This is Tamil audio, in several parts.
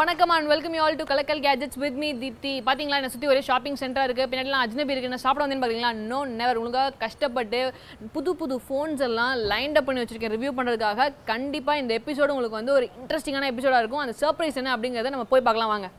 வணக்கம் and welcome you all to கலக்கல் கேஜெட்ஸ் வித் மீ தீப்தி பாத்தீங்களா என்ன சுற்றி ஒரே ஷாப்பிங் சென்டராக இருக்குது பின்னாடிலாம் அஜ்னபி இருக்குது நான் சாப்பிட வந்தேன்னு பார்த்தீங்களா நோ நெவர் உங்களுக்காக கஷ்டப்பட்டு புது புது ஃபோன்ஸ் எல்லாம் லைண்ட் அப் பண்ணி வச்சிருக்கேன் ரிவ்யூ பண்ணுறதுக்காக கண்டிப்பாக இந்த எபிசோடு உங்களுக்கு வந்து ஒரு இன்ட்ரெஸ்டிங்கான எபிசோடாக இருக்கும் அந்த சர்ப்ரைஸ் என்ன அப்படிங்கிறத நம்ம போய் பார்க்கலாம் வாங்க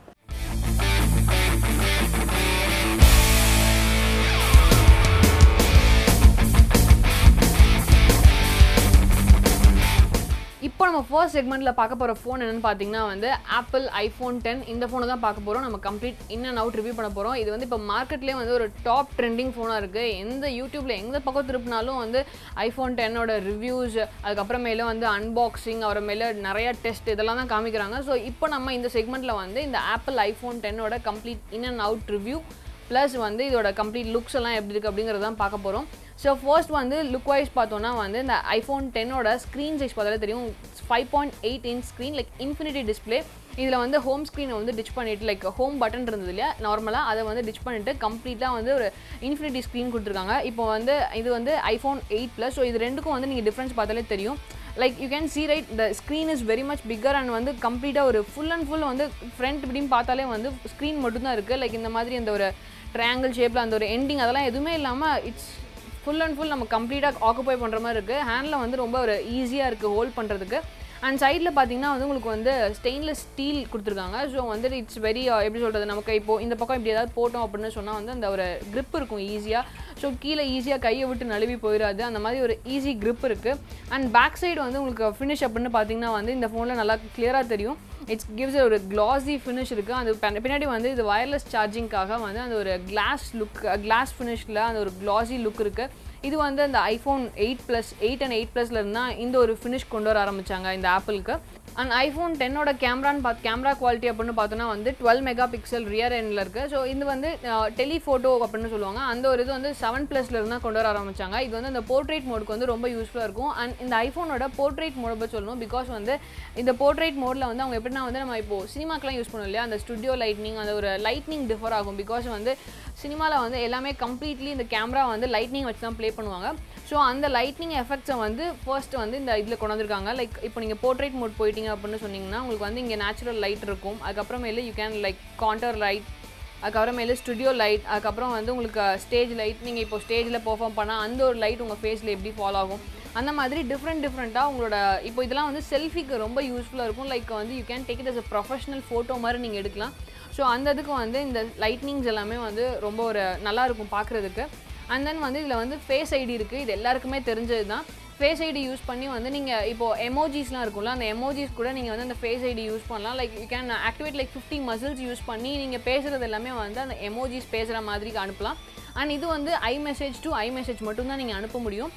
இப்போ நம்ம ஃபர்ஸ்ட் செக்மெண்ட்டில் பார்க்க போகிற ஃபோன் என்னன்னு பார்த்தீங்கன்னா வந்து ஆப்பிள் ஐஃபோன் டென் இந்த ஃபோனை தான் பார்க்க போகிறோம் நம்ம complete in and out review பண்ண போகிறோம் இது வந்து இப்போ மார்க்கெட்லேயே வந்து ஒரு டாப் ட்ரெண்டிங் ஃபோனாக இருக்குது எந்த யூடியூப்பில் எந்த பக்கம் திருப்பினாலும் வந்து ஐஃபோன் டென்னோட ரிவ்யூஸ் அதுக்கப்புறமேல வந்து அன்பாக்சிங் அப்புறமேல நிறைய டெஸ்ட் இதெல்லாம் தான் காமிக்கிறாங்க ஸோ இப்போ நம்ம இந்த செக்மெண்ட்டில் வந்து இந்த ஆப்பிள் ஐஃபோன் டென்னோட complete in and out review plus வந்து இதோட கம்ப்ளீட் லுக்ஸ் எல்லாம் எப்படி இருக்குது அப்படிங்கிறது தான் பார்க்க போகிறோம் ஸோ ஃபர்ஸ்ட் வந்து லுக் வைஸ் பார்த்தோன்னா வந்து இந்த ஐஃபோன் டென்னோட ஸ்க்ரீன் சைஸ் பார்த்தாலே தெரியும் five point eight inch screen like infinity display இதில் வந்து ஹோம் ஸ்க்ரீனை வந்து டிச் பண்ணிட்டு லைக் ஹோம் பட்டன் இருந்தது இல்லையா நார்மலாக அதை வந்து டிச் பண்ணிட்டு கம்ப்ளீட்டாக வந்து ஒரு இன்ஃபினிட்டி ஸ்க்ரீன் கொடுத்துருக்காங்க இப்போ வந்து இது வந்து ஐஃபோன் எயிட் ப்ளஸ் ஸோ இது ரெண்டுக்கும் வந்து நீங்கள் டிஃப்ரென்ஸ் பார்த்தாலே தெரியும் like you can see right the screen is very much bigger and வந்து கம்ப்ளீட்டாக ஒரு ஃபுல் அண்ட் ஃபுல் வந்து ஃப்ரண்ட் இப்படின்னு பார்த்தாலே வந்து ஸ்க்ரீன் மட்டும்தான் இருக்குது லைக் இந்த மாதிரி அந்த ஒரு ட்ரையாங்கிள் ஷேப்பில் அந்த ஒரு எண்டிங் அதெல்லாம் எதுவுமே இல்லாமல் இட்ஸ் ஃபுல் அண்ட் ஃபுல் நம்ம கம்ப்ளீட்டாக ஆக்குபை பண்ணுற மாதிரி இருக்குது ஹேண்டில் வந்து ரொம்ப ஒரு ஈஸியாக இருக்குது ஹோல்ட் பண்ணுறதுக்கு அண்ட் சைடில் பார்த்தீங்கன்னா வந்து உங்களுக்கு வந்து ஸ்டெயின்லெஸ் ஸ்டீல் கொடுத்துருக்காங்க ஸோ வந்து இட்ஸ் வெரி எப்படி சொல்கிறது நமக்கு இப்போ இந்த பக்கம் இப்படி ஏதாவது போட்டோம் அப்படின்னு சொன்னால் வந்து அந்த ஒரு grip இருக்கும் ஈஸியாக ஸோ கீழே ஈஸியாக கையை விட்டு நழுவி போயிடாது அந்த மாதிரி ஒரு ஈஸி grip இருக்குது அண்ட் பேக் சைடு வந்து உங்களுக்கு ஃபினிஷ் அப்படின்னு பார்த்தீங்கன்னா வந்து இந்த ஃபோனில் நல்லா கிளியராக தெரியும் இட்ஸ் கிவ்ஸ் ஒரு கிளாஸி ஃபினிஷ் இருக்குது அது பின்ன- பின்னாடி வந்து இது வயர்லெஸ் சார்ஜிங்காக வந்து அந்த ஒரு கிளாஸ் லுக் கிளாஸ் ஃபினிஷில் அந்த ஒரு கிளாஸி லுக் இருக்குது இது வந்து அந்த iPhone eight plus eight and eight ப்ளஸில் இருந்தால் இந்த ஒரு ஃபினிஷ் கொண்டு வர ஆரம்பிச்சாங்க இந்த ஆப்பிளுக்கு அண்ட் ஐஃபோன் டென்னோட கேமரான்னு பார்த்து கேமரா குவாலிட்டி அப்படின்னு பார்த்தோன்னா வந்து டுவெல் மெகா பிக்சல் ரியர் எண்டில் இருக்குது ஸோ இது வந்து டெலிஃபோட்டோ அப்படின்னு சொல்லுவாங்க அந்த ஒரு இது வந்து செவன் ப்ளஸில் இருந்தால் கொண்டு வர ஆரம்பிச்சாங்க இது வந்து அந்த போர்ட்ரேட் மோடுக்கு வந்து ரொம்ப யூஸ்ஃபுல்லாக இருக்கும் அண்ட் இந்த ஐஃபோனோட போர்ட்ரேட் மோட பற்றி சொல்லணும் பிகாஸ் வந்து இந்த போர்ட்ரேட் மோடில் வந்து அவங்க எப்படின்னா வந்து நம்ம இப்போ சினிமாக்கெலாம் யூஸ் பண்ணோம் இல்லையா அந்த ஸ்டுடியோ லைட்னிங் அந்த ஒரு லைட்னிங் டிஃபர் ஆகும் பிகாஸ் வந்து சினிமாவில் வந்து எல்லாமே கம்ப்ளீட்லி இந்த கேமரா வந்து லைட்னிங் வச்சு தான் ப்ளே பண்ணுவாங்க ஸோ அந்த லைட்னிங் எஃபெக்ட்ஸை வந்து ஃபர்ஸ்ட் வந்து இந்த இதில் கொண்டு வந்திருக்காங்க லைக் இப்போ நீங்கள் போர்ட்ரேட் மோட் போயிட்டீங்க அப்படின்னு சொன்னீங்கன்னா உங்களுக்கு வந்து இங்கே நேச்சுரல் லைட் இருக்கும் அதுக்கப்புறமேலு you can like contour light அதுக்கப்புறமேலு ஸ்டுடியோ லைட் அதுக்கப்புறம் வந்து உங்களுக்கு ஸ்டேஜ் லைட் நீங்கள் இப்போ ஸ்டேஜில் பெர்ஃபார்ம் பண்ணால் அந்த ஒரு லைட் உங்கள் ஃபேஸில் எப்படி ஃபாலோ ஆகும் அந்த மாதிரி டிஃப்ரெண்ட் டிஃப்ரெண்ட்டாக உங்களோட இப்போ இதெல்லாம் வந்து செல்ஃபிக்கு ரொம்ப யூஸ்ஃபுல்லாக இருக்கும் லைக் வந்து you can take it as a professional photo மாதிரி நீங்கள் எடுக்கலாம் ஸோ அந்த இதுக்கு வந்து இந்த லைட்னிங்ஸ் எல்லாமே வந்து ரொம்ப ஒரு நல்லா இருக்கும் பார்க்குறதுக்கு அண்ட் தென் வந்து இதில் வந்து ஃபேஸ் ஐடி இருக்குது இது எல்லாருக்குமே தெரிஞ்சது தான் ஃபேஸ் ஐடி யூஸ் பண்ணி வந்து நீங்கள் இப்போ எமோஜிஸ்லாம் இருக்கும்ல அந்த எமோஜிஸ் கூட நீங்கள் வந்து அந்த ஃபேஸ் ஐடி யூஸ் பண்ணலாம் like you can activate like fifty muscles use பண்ணி நீங்கள் பேசுகிறது எல்லாமே வந்து அந்த எமோஜிஸ் பேசுகிற மாதிரி அனுப்பலாம் அண்ட் இது வந்து iMessage to iMessage மட்டும்தான் நீங்கள் அனுப்ப முடியும்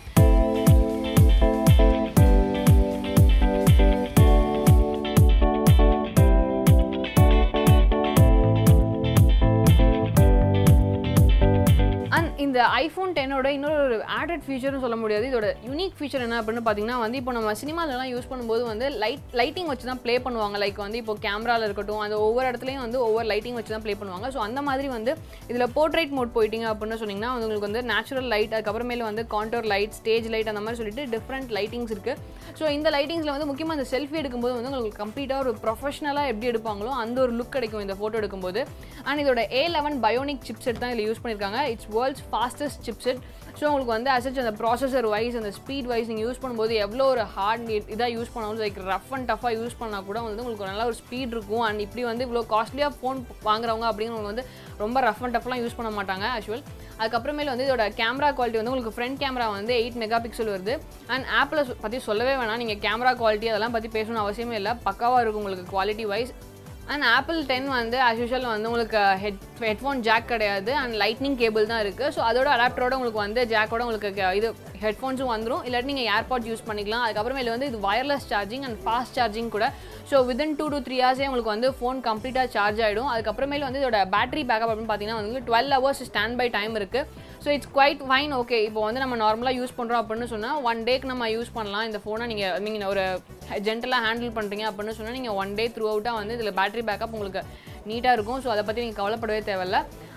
அண்ட் இந்த ஐஃபோன் டென்னோட இன்னொரு ஒரு ஆடட் ஃபீச்சர்னு சொல்ல முடியாது இதோட யூனிக் ஃபீச்சர் என்ன அப்படின்னு பார்த்தீங்கன்னா வந்து இப்போ நம்ம சினிமாலலாம் யூஸ் பண்ணும்போது வந்து லைட் லைட்டிங் வச்சு தான் ப்ளே பண்ணுவாங்க லைக் வந்து இப்போ கேமராவில் இருக்கட்டும் அந்த ஒவ்வொரு இடத்துலையும் வந்து ஒவ்வொரு லைட்டிங் வச்சு தான் ப்ளே பண்ணுவாங்க ஸோ அந்த மாதிரி வந்து இதில் போர்ட்ரேட் மோட் போயிட்டீங்க அப்படின்னு சொன்னீங்கன்னா வந்து உங்களுக்கு வந்து நேச்சுரல் லைட் அதுக்கப்புறமேல வந்து காண்டோர் லைட் ஸ்டேஜ் லைட் அந்த மாதிரி சொல்லிட்டு டிஃப்ரெண்ட் லைட்டிங்ஸ் இருக்குது ஸோ இந்த லைட்டிங்ஸில் வந்து முக்கியமாக அந்த செல்ஃபி எடுக்கும்போது வந்து உங்களுக்கு கம்ப்ளீட்டாக ஒரு ப்ரொஃபஷனலாக எப்படி எடுப்பாங்களோ அந்த ஒரு லுக் கிடைக்கும் இந்த ஃபோட்டோ எடுக்கும்போது அண்ட் இதோட ஏ லெவன் பயோனிக் சிப்செட் தான் இதில் யூஸ் பண்ணியிருக்காங்க it's world's fastest chipset so உங்களுக்கு வந்து அசச் அந்த ப்ராசஸர் வைஸ் அந்த ஸ்பீட் வைஸ் நீங்கள் யூஸ் பண்ணும்போது எவ்வளோ ஒரு ஹார்ட் இதாக யூஸ் பண்ணாலும் லைக் ரஃப் அண்ட் டஃபாக யூஸ் பண்ணால் கூட வந்து உங்களுக்கு நல்ல ஒரு ஸ்பீட் இருக்கும் அண்ட் இப்படி வந்து இவ்வளோ காஸ்ட்லியாக ஃபோன் வாங்குறவங்க அப்படிங்கிறவங்க வந்து ரொம்ப ரஃப் அண்ட் டஃப்லாம் யூஸ் பண்ண மாட்டாங்க ஆக்சுவல் அதுக்கப்புறமேல வந்து இதோட கேமரா குவாலிட்டி வந்து உங்களுக்கு ஃப்ரண்ட் கேமரா வந்து எயிட் மெகா பிக்சல் வருது அண்ட் ஆப்பில் பற்றி சொல்லவே வேணாம் நீங்கள் கேமரா குவாலிட்டி அதெல்லாம் பற்றி பேசணும் அவசியமே இல்லை பக்காவாக இருக்கும் உங்களுக்கு quality wise and Apple ten வந்து ஆஸ் யூஷுவல் வந்து உங்களுக்கு ஹெட் ஹெட்ஃபோன் ஜாக் கிடையாது அண்ட் லைட்னிங் கேபிள் தான் இருக்குது ஸோ அதோட அடாப்டரோட உங்களுக்கு வந்து ஜாக்கோட உங்களுக்கு க- இது ஹெட்ஃபோன்ஸும் வந்துடும் இல்லாட்டி நீங்கள் ஏர்பாட் யூஸ் பண்ணிக்கலாம் அதுக்கப்புறமேல வந்து இது wireless charging and fast charging கூட so within two to three ஹவர்ஸே உங்களுக்கு வந்து ஃபோன் கம்ப்ளீட்டாக சார்ஜ் ஆகிடும் அதுக்கப்புறமேல வந்து இதோட பேட்டரி பேக்கப் அப்படின்னு பார்த்தீங்கன்னா வந்து twelve hours standby time இருக்குது so it's quite fine okay இப்போ வந்து நம்ம நார்மலாக யூஸ் பண்ணுறோம் அப்படின்னு சொன்னால் ஒன் டேக்கு நம்ம யூஸ் பண்ணலாம் இந்த ஃபோனை நீங்கள் நீங்கள் ஒரு ஜென்டலாக ஹேண்டில் பண்ணுறீங்க அப்படின்னு சொன்னால் நீங்கள் ஒன் டே த்ரூ அவுட்டாக வந்து இதில் பேட்டரி பேக்கப் உங்களுக்கு நீட்டாக இருக்கும் ஸோ அதை பற்றி நீங்கள் கவலைப்படவே தேவையில்ல